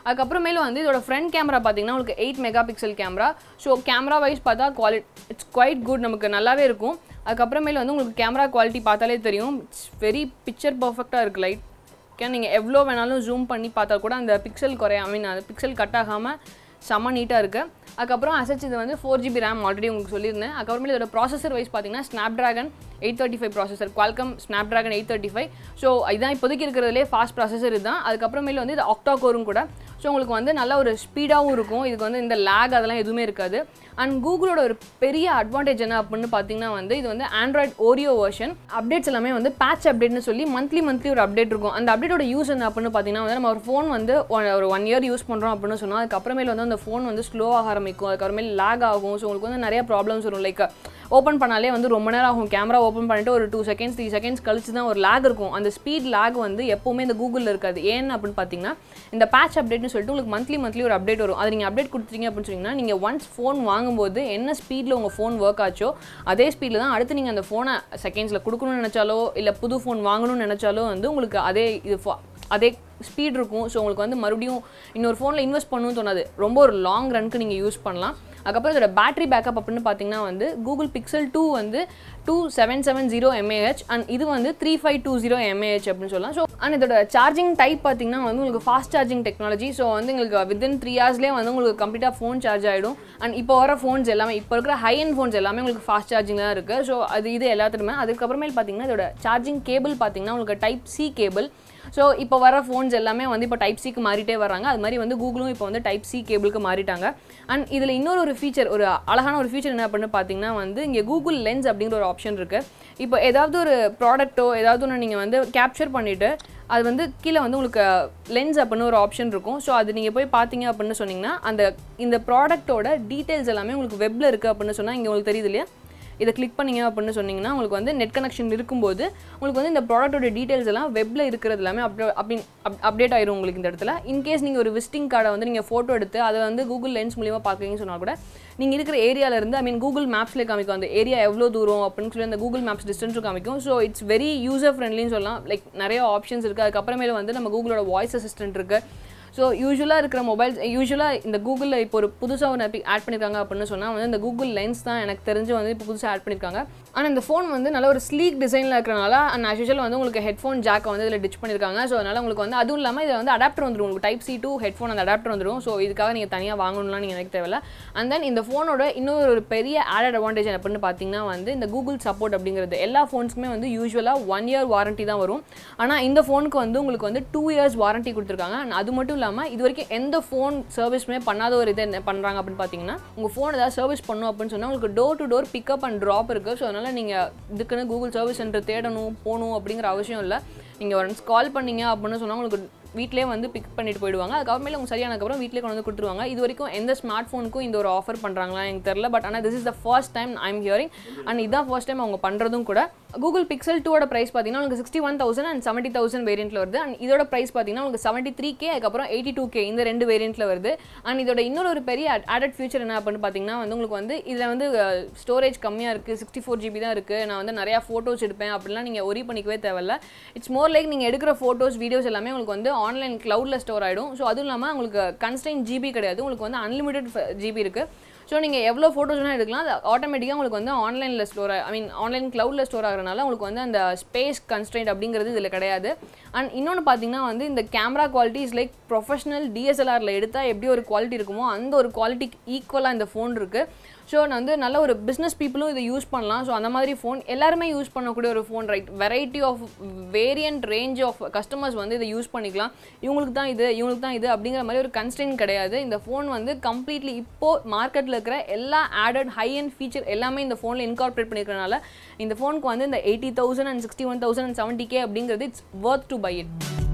அதுக்கப்புறமேல வந்து இதோட ஃப்ரண்ட் கேமரா பார்த்தீங்கன்னா உங்களுக்கு eight megapixel camera so camera wise பார்த்தா குவாலிட்டி இட்ஸ் குவைட் குட் நமக்கு நல்லாவே இருக்கும் அதுக்கப்புறமேல வந்து உங்களுக்கு கேமரா குவாலிட்டி பார்த்தாலே தெரியும் இட்ஸ் வெரி பிக்சர் பர்ஃபெக்டாக இருக்குது லைட் ஓகே நீங்கள் எவ்வளோ வேணாலும் ஜூம் பண்ணி பார்த்தா கூட அந்த பிக்சல் குறைய ஐ மீன் அந்த பிக்சல் கட் ஆகாமல் செம்ம நீட்டாக இருக்குது அதுக்கப்புறம் அசச் இது வந்து ஃபோர் ஜிபி ரேம் ஆல்ரெடி உங்களுக்கு சொல்லியிருந்தேன் அதுக்கப்புறமே இதோட ப்ராசஸர் வைஸ் பார்த்தீங்கன்னா Snapdragon eight thirty five processor Qualcomm Snapdragon eight thirty five so இதுதான் இப்போதைக்கு இருக்கிறதுலே ஃபாஸ்ட் ப்ராசஸர் இதுதான் அதுக்கப்புறமேல வந்து இது ஆக்டா கோரும் கூட ஸோ உங்களுக்கு வந்து நல்ல ஒரு ஸ்பீடாகவும் இருக்கும் இதுக்கு வந்து இந்த லேக் அதெல்லாம் எதுவுமே இருக்காது அண்ட் கூகுளோட ஒரு பெரிய அட்வான்டேஜ் என்ன அப்படின்னு பார்த்தீங்கன்னா வந்து இது வந்து ஆண்ட்ராய்ட் ஓரியோ வெர்ஷன் அப்டேட்ஸ் எல்லாமே வந்து பேட்ச் அப்டேட்னு சொல்லி மந்த்லி மந்த்லி ஒரு அப்டேட் இருக்கும் அந்த அப்டேட்டோட யூஸ் என்ன அப்படின்னு பார்த்தீங்கன்னா வந்து நம்ம ஒரு ஃபோன் வந்து one- ஒரு ஒன் இயர் யூஸ் பண்ணுறோம் அப்படின்னு சொன்னால் அதுக்கப்புறமேல வந்து அந்த ஃபோன் வந்து ஸ்லோவாக ஆரம்பிக்கும் அதுக்கப்புறமேல லேக் ஆகும் ஸோ உங்களுக்கு வந்து நிறைய ப்ராப்ளம்ஸ் வரும் லைக் ஓப்பன் பண்ணாலே வந்து ரொம்ப நேரம் ஆகும் கேமரா ஓப்பன் பண்ணிட்டு ஒரு டூ செகண்ட்ஸ் த்ரீ செகண்ட்ஸ் கழிச்சு தான் ஒரு லேக் இருக்கும் அந்த ஸ்பீட் லேக் வந்து எப்போவுமே இந்த கூகுளில் இருக்காது ஏன் அப்படின்னு பார்த்தீங்கன்னா இந்த பேட்ச் அப்டேட்னு சொல்லிட்டு உங்களுக்கு மந்த்லி மந்த்லி ஒரு அப்டேட் வரும் அது நீங்கள் அப்டேட் கொடுத்துட்டீங்க அப்படின்னு சொன்னீங்கன்னா நீங்கள் ஒன்ஸ் ஃபோன் வாங்கும்போது என்ன ஸ்பீடில் உங்கள் ஃபோன் ஒர்க் ஆச்சோ அதே ஸ்பீடில் தான் அடுத்து நீங்கள் அந்த ஃபோனை செகண்ட்ஸில் கொடுக்கணும்னு நினச்சாலோ இல்லை புது ஃபோன் வாங்கணும்னு நினச்சாலோ வந்து உங்களுக்கு அதே இது fa- அதே ஸ்பீட் இருக்கும் ஸோ உங்களுக்கு வந்து மறுபடியும் இன்னொரு ஃபோனில் இன்வெஸ்ட் பண்ணணும்னு தோணாது ரொம்ப ஒரு லாங் ரனுக்கு நீங்கள் யூஸ் பண்ணலாம் அதுக்கப்புறம் இதோட பேட்டரி பேக்கப் அப்படின்னு பார்த்தீங்கன்னா வந்து கூகுள் பிக்சல் டூ வந்து two seven seven zero mAh and இது வந்து three five two zero mAh அப்படின்னு சொல்லலாம் ஸோ அண்ட் இதோட சார்ஜிங் டைப் பார்த்தீங்கன்னா வந்து உங்களுக்கு ஃபாஸ்ட் சார்ஜிங் டெக்னாலஜி ஸோ வந்து உங்களுக்கு வித்தின் த்ரீ ஹவர்ஸ்லேயே வந்து உங்களுக்கு கம்ப்ளீட்டாக ஃபோன் சார்ஜ் ஆகிடும் அண்ட் இப்போ வர ஃபோன்ஸ் எல்லாமே இப்போ இருக்கிற ஹை அண்ட் ஃபோன்ஸ் எல்லாமே உங்களுக்கு ஃபாஸ்ட் சார்ஜிங் தான் இருக்குது ஸோ அது இது எல்லாத்துக்குமே அதுக்கப்புறமேல் பார்த்தீங்கன்னா இதோட சார்ஜிங் கேபிள் பார்த்தீங்கன்னா உங்களுக்கு டைப் சி கேபிள் ஸோ இப்போ வர ஃபோன்ஸ் எல்லாமே வந்து இப்போ டைப் சிக்கு மாறிட்டே வராங்க அது மாதிரி வந்து கூகுளும் இப்போ வந்து டைப் சி கேபிளுக்கு மாறிட்டாங்க அண்ட் இதில் இன்னொரு ஒரு ஃபீச்சர் ஒரு அழகான ஒரு ஃபீச்சர் என்ன அப்படின்னு பார்த்தீங்கன்னா வந்து இங்கே கூகுள் லென்ஸ் அப்படிங்கிற ஒரு ஆப்ஷன் இருக்குது இப்போ ஏதாவது ஒரு ப்ராடக்ட்டோ ஏதாவது ஒன்று நீங்கள் வந்து கேப்சர் பண்ணிவிட்டு அது வந்து கீழே வந்து உங்களுக்கு லென்ஸ் அப்படின்னு ஒரு ஆப்ஷன் இருக்கும் ஸோ அது நீங்கள் போய் பார்த்தீங்க அப்படின்னு சொன்னீங்கன்னா அந்த இந்த ப்ராடக்ட்டோட டீட்டெயில்ஸ் எல்லாமே உங்களுக்கு வெப்பில் இருக்குது அப்படின்னு சொன்னால் இங்கே உங்களுக்கு தெரியுது இல்லையா இதை கிளிக் பண்ணீங்க அப்படின்னு சொன்னீங்கன்னா உங்களுக்கு வந்து நெட் கனெக்ஷன் இருக்கும்போது உங்களுக்கு வந்து இந்த ப்ராடக்ட்டோட டீட்டெயில்ஸ் எல்லாம் வெப்பில் இருக்கிறது எல்லாமே அப்டே அப்படி அப்டேட் ஆயிரும் உங்களுக்கு இந்த இடத்துல இன்கேஸ் நீங்கள் ஒரு விசிட்டிங் கார்டை வந்து நீங்கள் ஃபோட்டோ எடுத்து அதை வந்து கூகுள் லென்ஸ் மூலியமாக பார்க்குறீங்கன்னு சொன்னால் கூட நீங்கள் இருக்கிற ஏரியால இருந்து ஐ மீன் கூகுள் மேப்ஸ்லேயே காமிக்கும் அந்த ஏரியா எவ்வளோ தூரம் அப்படின்னு சொல்லி அந்த கூகுள் மேப்ஸ் டிஸ்டன்ஸும் காமிக்கும் ஸோ இட்ஸ் வெரி யூசர் ஃப்ரெண்ட்லின்னு சொல்லலாம் லைக் நிறைய ஆப்ஷன்ஸ் இருக்குது அதுக்கப்புறமேல வந்து நம்ம கூகுளோட வாய்ஸ் அசிஸ்டன்ட் இருக்குது ஸோ யூஸ்வலாக இருக்கிற மொபைல்ஸ் யூஸ்வலாக இந்த கூகுளில் இப்போ ஒரு புதுசாக ஒன்று ஆட் பண்ணியிருக்காங்க அப்படின்னு சொன்னால் வந்து இந்த கூகுள் லென்ஸ் தான் எனக்கு தெரிஞ்சு வந்து இப்போ புதுசாக ஆட் பண்ணியிருக்காங்க ஆனால் இந்த ஃபோன் வந்து நல்ல ஒரு ஸ்லீக் டிசைனில் இருக்கிறனால அண்ட் ஆஸ் யூஷுவல் வந்து உங்களுக்கு ஹெட்ஃபோன் ஜாக்கை வந்து இதில் டிச் பண்ணியிருக்காங்க ஸோ அதனால் உங்களுக்கு வந்து அதுவும் இல்லாமல் இதில் வந்து அடாப்டர் வந்துடும் உங்களுக்கு டைப் சி டூ ஹெட்ஃபோன் அந்த அடாப்டர் வந்துடும் ஸோ இதுக்காக நீங்கள் தனியாக வாங்கணும்லாம் நீங்கள் நினைக்க தேவையில்ல அண்ட் தென் இந்த ஃபோனோட இன்னொரு ஒரு பெரிய ஆடட் அட்வான்டேஜ் அப்படின்னு பார்த்தீங்கன்னா வந்து இந்த கூகுள் சப்போர்ட் அப்படிங்கிறது எல்லா ஃபோன்ஸுக்குமே வந்து யூஸ்வலாக ஒன் இயர் வாரண்டி தான் வரும் ஆனால் இந்த ஃபோனுக்கு வந்து உங்களுக்கு வந்து டூ இயர்ஸ் வாரண்டி கொடுத்துருக்காங்க அண்ட் அது மட்டும் இல்லாமல் இது வரைக்கும் எந்த ஃபோன் சர்வீஸுமே பண்ணாத ஒரு இது என்ன பண்ணுறாங்க அப்படின்னு பார்த்தீங்கன்னா உங்கள் ஃபோன் ஏதாவது சர்வீஸ் பண்ணும் அப்படின்னு சொன்னால் உங்களுக்கு door to door pickup and drop இருக்குது ஸோ அதனால் நீங்கள் இதுக்குன்னு கூகுள் சர்வீஸ் சென்டர் தேடணும் போகணும் அப்படிங்கிற அவசியம் இல்லை நீங்கள் ஒன்ஸ் கால் பண்ணீங்க அப்படின்னு சொன்னால் உங்களுக்கு வீட்டிலே வந்து பிக் பண்ணிட்டு போயிடுவாங்க அதுக்கப்புறமேல உங்க சரியானதுக்கப்புறம் வீட்டிலே கொண்டு வந்து கொடுத்துருவாங்க இது வரைக்கும் எந்த ஸ்மார்ட் ஃபோனுக்கும் இந்த ஒரு ஆஃபர் பண்ணுறாங்களா எனக்கு தெரியல பட் ஆனால் this is the first time I am hearing and இதான் ஃபர்ஸ்ட் டைம் அவங்க பண்ணுறதும் கூட கூகுள் பிக்சல் டூவோட ப்ரைஸ் பார்த்தீங்கன்னா உங்களுக்கு sixty one thousand and seventy thousand வேரியண்ட்டில் வருது அண்ட் இதோட ப்ரைஸ் பார்த்தீங்கன்னா உங்களுக்கு செவன்ட்டி த்ரீ கே அதுக்கப்புறம் எயிட்டி டூ கே இந்த ரெண்டு வேரியண்ட்டில் வருது அண்ட் இதோட இன்னொரு ஒரு பெரிய ஆடட் ஃபியூச்சர் என்ன அப்படின்னு பார்த்தீங்கன்னா வந்து உங்களுக்கு வந்து இதில் வந்து ஸ்டோரேஜ் கம்மியாக இருக்குது சிக்ஸ்டி ஃபோர் ஜிபி தான் இருக்குது நான் வந்து நிறையா ஃபோட்டோஸ் எடுப்பேன் அப்படிலாம் நீங்கள் ஒரி பண்ணிக்கவே தேவையில்ல இட்ஸ் மோர் லைக் நீங்கள் எடுக்கிற ஃபோட்டோஸ் வீடியோஸ் எல்லாமே உங்களுக்கு வந்து ஆன்லைன் க்ளவுடில் ஸ்டோர் ஆகிடும் ஸோ அதுவும் இல்லாமல் உங்களுக்கு கன்ஸ்டைன் ஜிபி கிடையாது உங்களுக்கு வந்து அன்லிமிட்டட் ஜிபி இருக்குது ஸோ நீங்கள் எவ்வளோ ஃபோட்டோஸ் வேணால் எடுக்கலாம் அது ஆட்டோமேட்டிக்காக உங்களுக்கு வந்து ஆன்லைனில் ஸ்டோர் ஐ மீன் ஆன்லைன் க்ளவுடில் ஸ்டோர் ஆகிறனால உங்களுக்கு வந்து அந்த ஸ்பேஸ் கன்ஸ்ட்ரெயின்ட் அப்படிங்கிறது இதில் கிடையாது அண்ட் இன்னொன்று பார்த்தீங்கன்னா வந்து இந்த camera quality is like professional டிஎஸ்எல்ஆரில் எடுத்தால் எப்படி ஒரு குவாலிட்டி இருக்குமோ அந்த ஒரு குவாலிட்டிக்கு ஈக்குவலாக இந்த ஃபோன் இருக்குது ஸோ நான் வந்து நல்ல ஒரு பிஸ்னஸ் பீப்புளும் இதை யூஸ் பண்ணலாம் ஸோ அந்த மாதிரி ஃபோன் எல்லாருமே யூஸ் பண்ணக்கூடிய ஒரு phone right variety of variant range of customers வந்து இதை யூஸ் பண்ணிக்கலாம் இவங்களுக்கு தான் இது இவங்களுக்கு தான் இது அப்படிங்கிற மாதிரி ஒரு கன்ஸ்டன்ட் கிடையாது இந்த ஃபோன் வந்து கம்ப்ளீட்லி இப்போ மார்க்கெட்டில் இருக்கிற எல்லா ஆடட் ஹை அண்ட் ஃபீச்சர் எல்லாமே இந்த ஃபோனில் இன்கார்பரேட் பண்ணியிருக்கனால இந்த ஃபோனுக்கு வந்து இந்த eighty thousand and sixty one thousand and seventy K அப்படிங்கிறது it's worth to buy it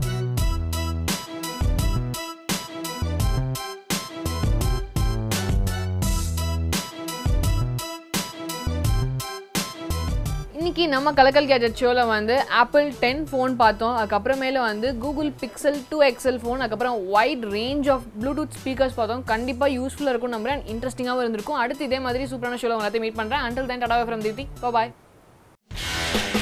இன்னைக்கு நம்ம கலக்கல் கேஜெட் ஷோவில் வந்து ஆப்பிள் டென் ஃபோன் பார்த்தோம் அதுக்கப்புறமேல வந்து Google Pixel two XL phone அதுக்கப்புறம் wide range of Bluetooth speakers பார்த்தோம் கண்டிப்பாக யூஸ்ஃபுல்லாக இருக்கும் நம்புறேன் இன்ட்ரெஸ்டிங்காகவும் இருந்திருக்கும் அடுத்து இதே மாதிரி சூப்பரான ஷோவில் எல்லாத்தையும் மீட் பண்ணுறேன் அண்டில் தென் டடாவே ஃப்ரம் தீப்தி பாய்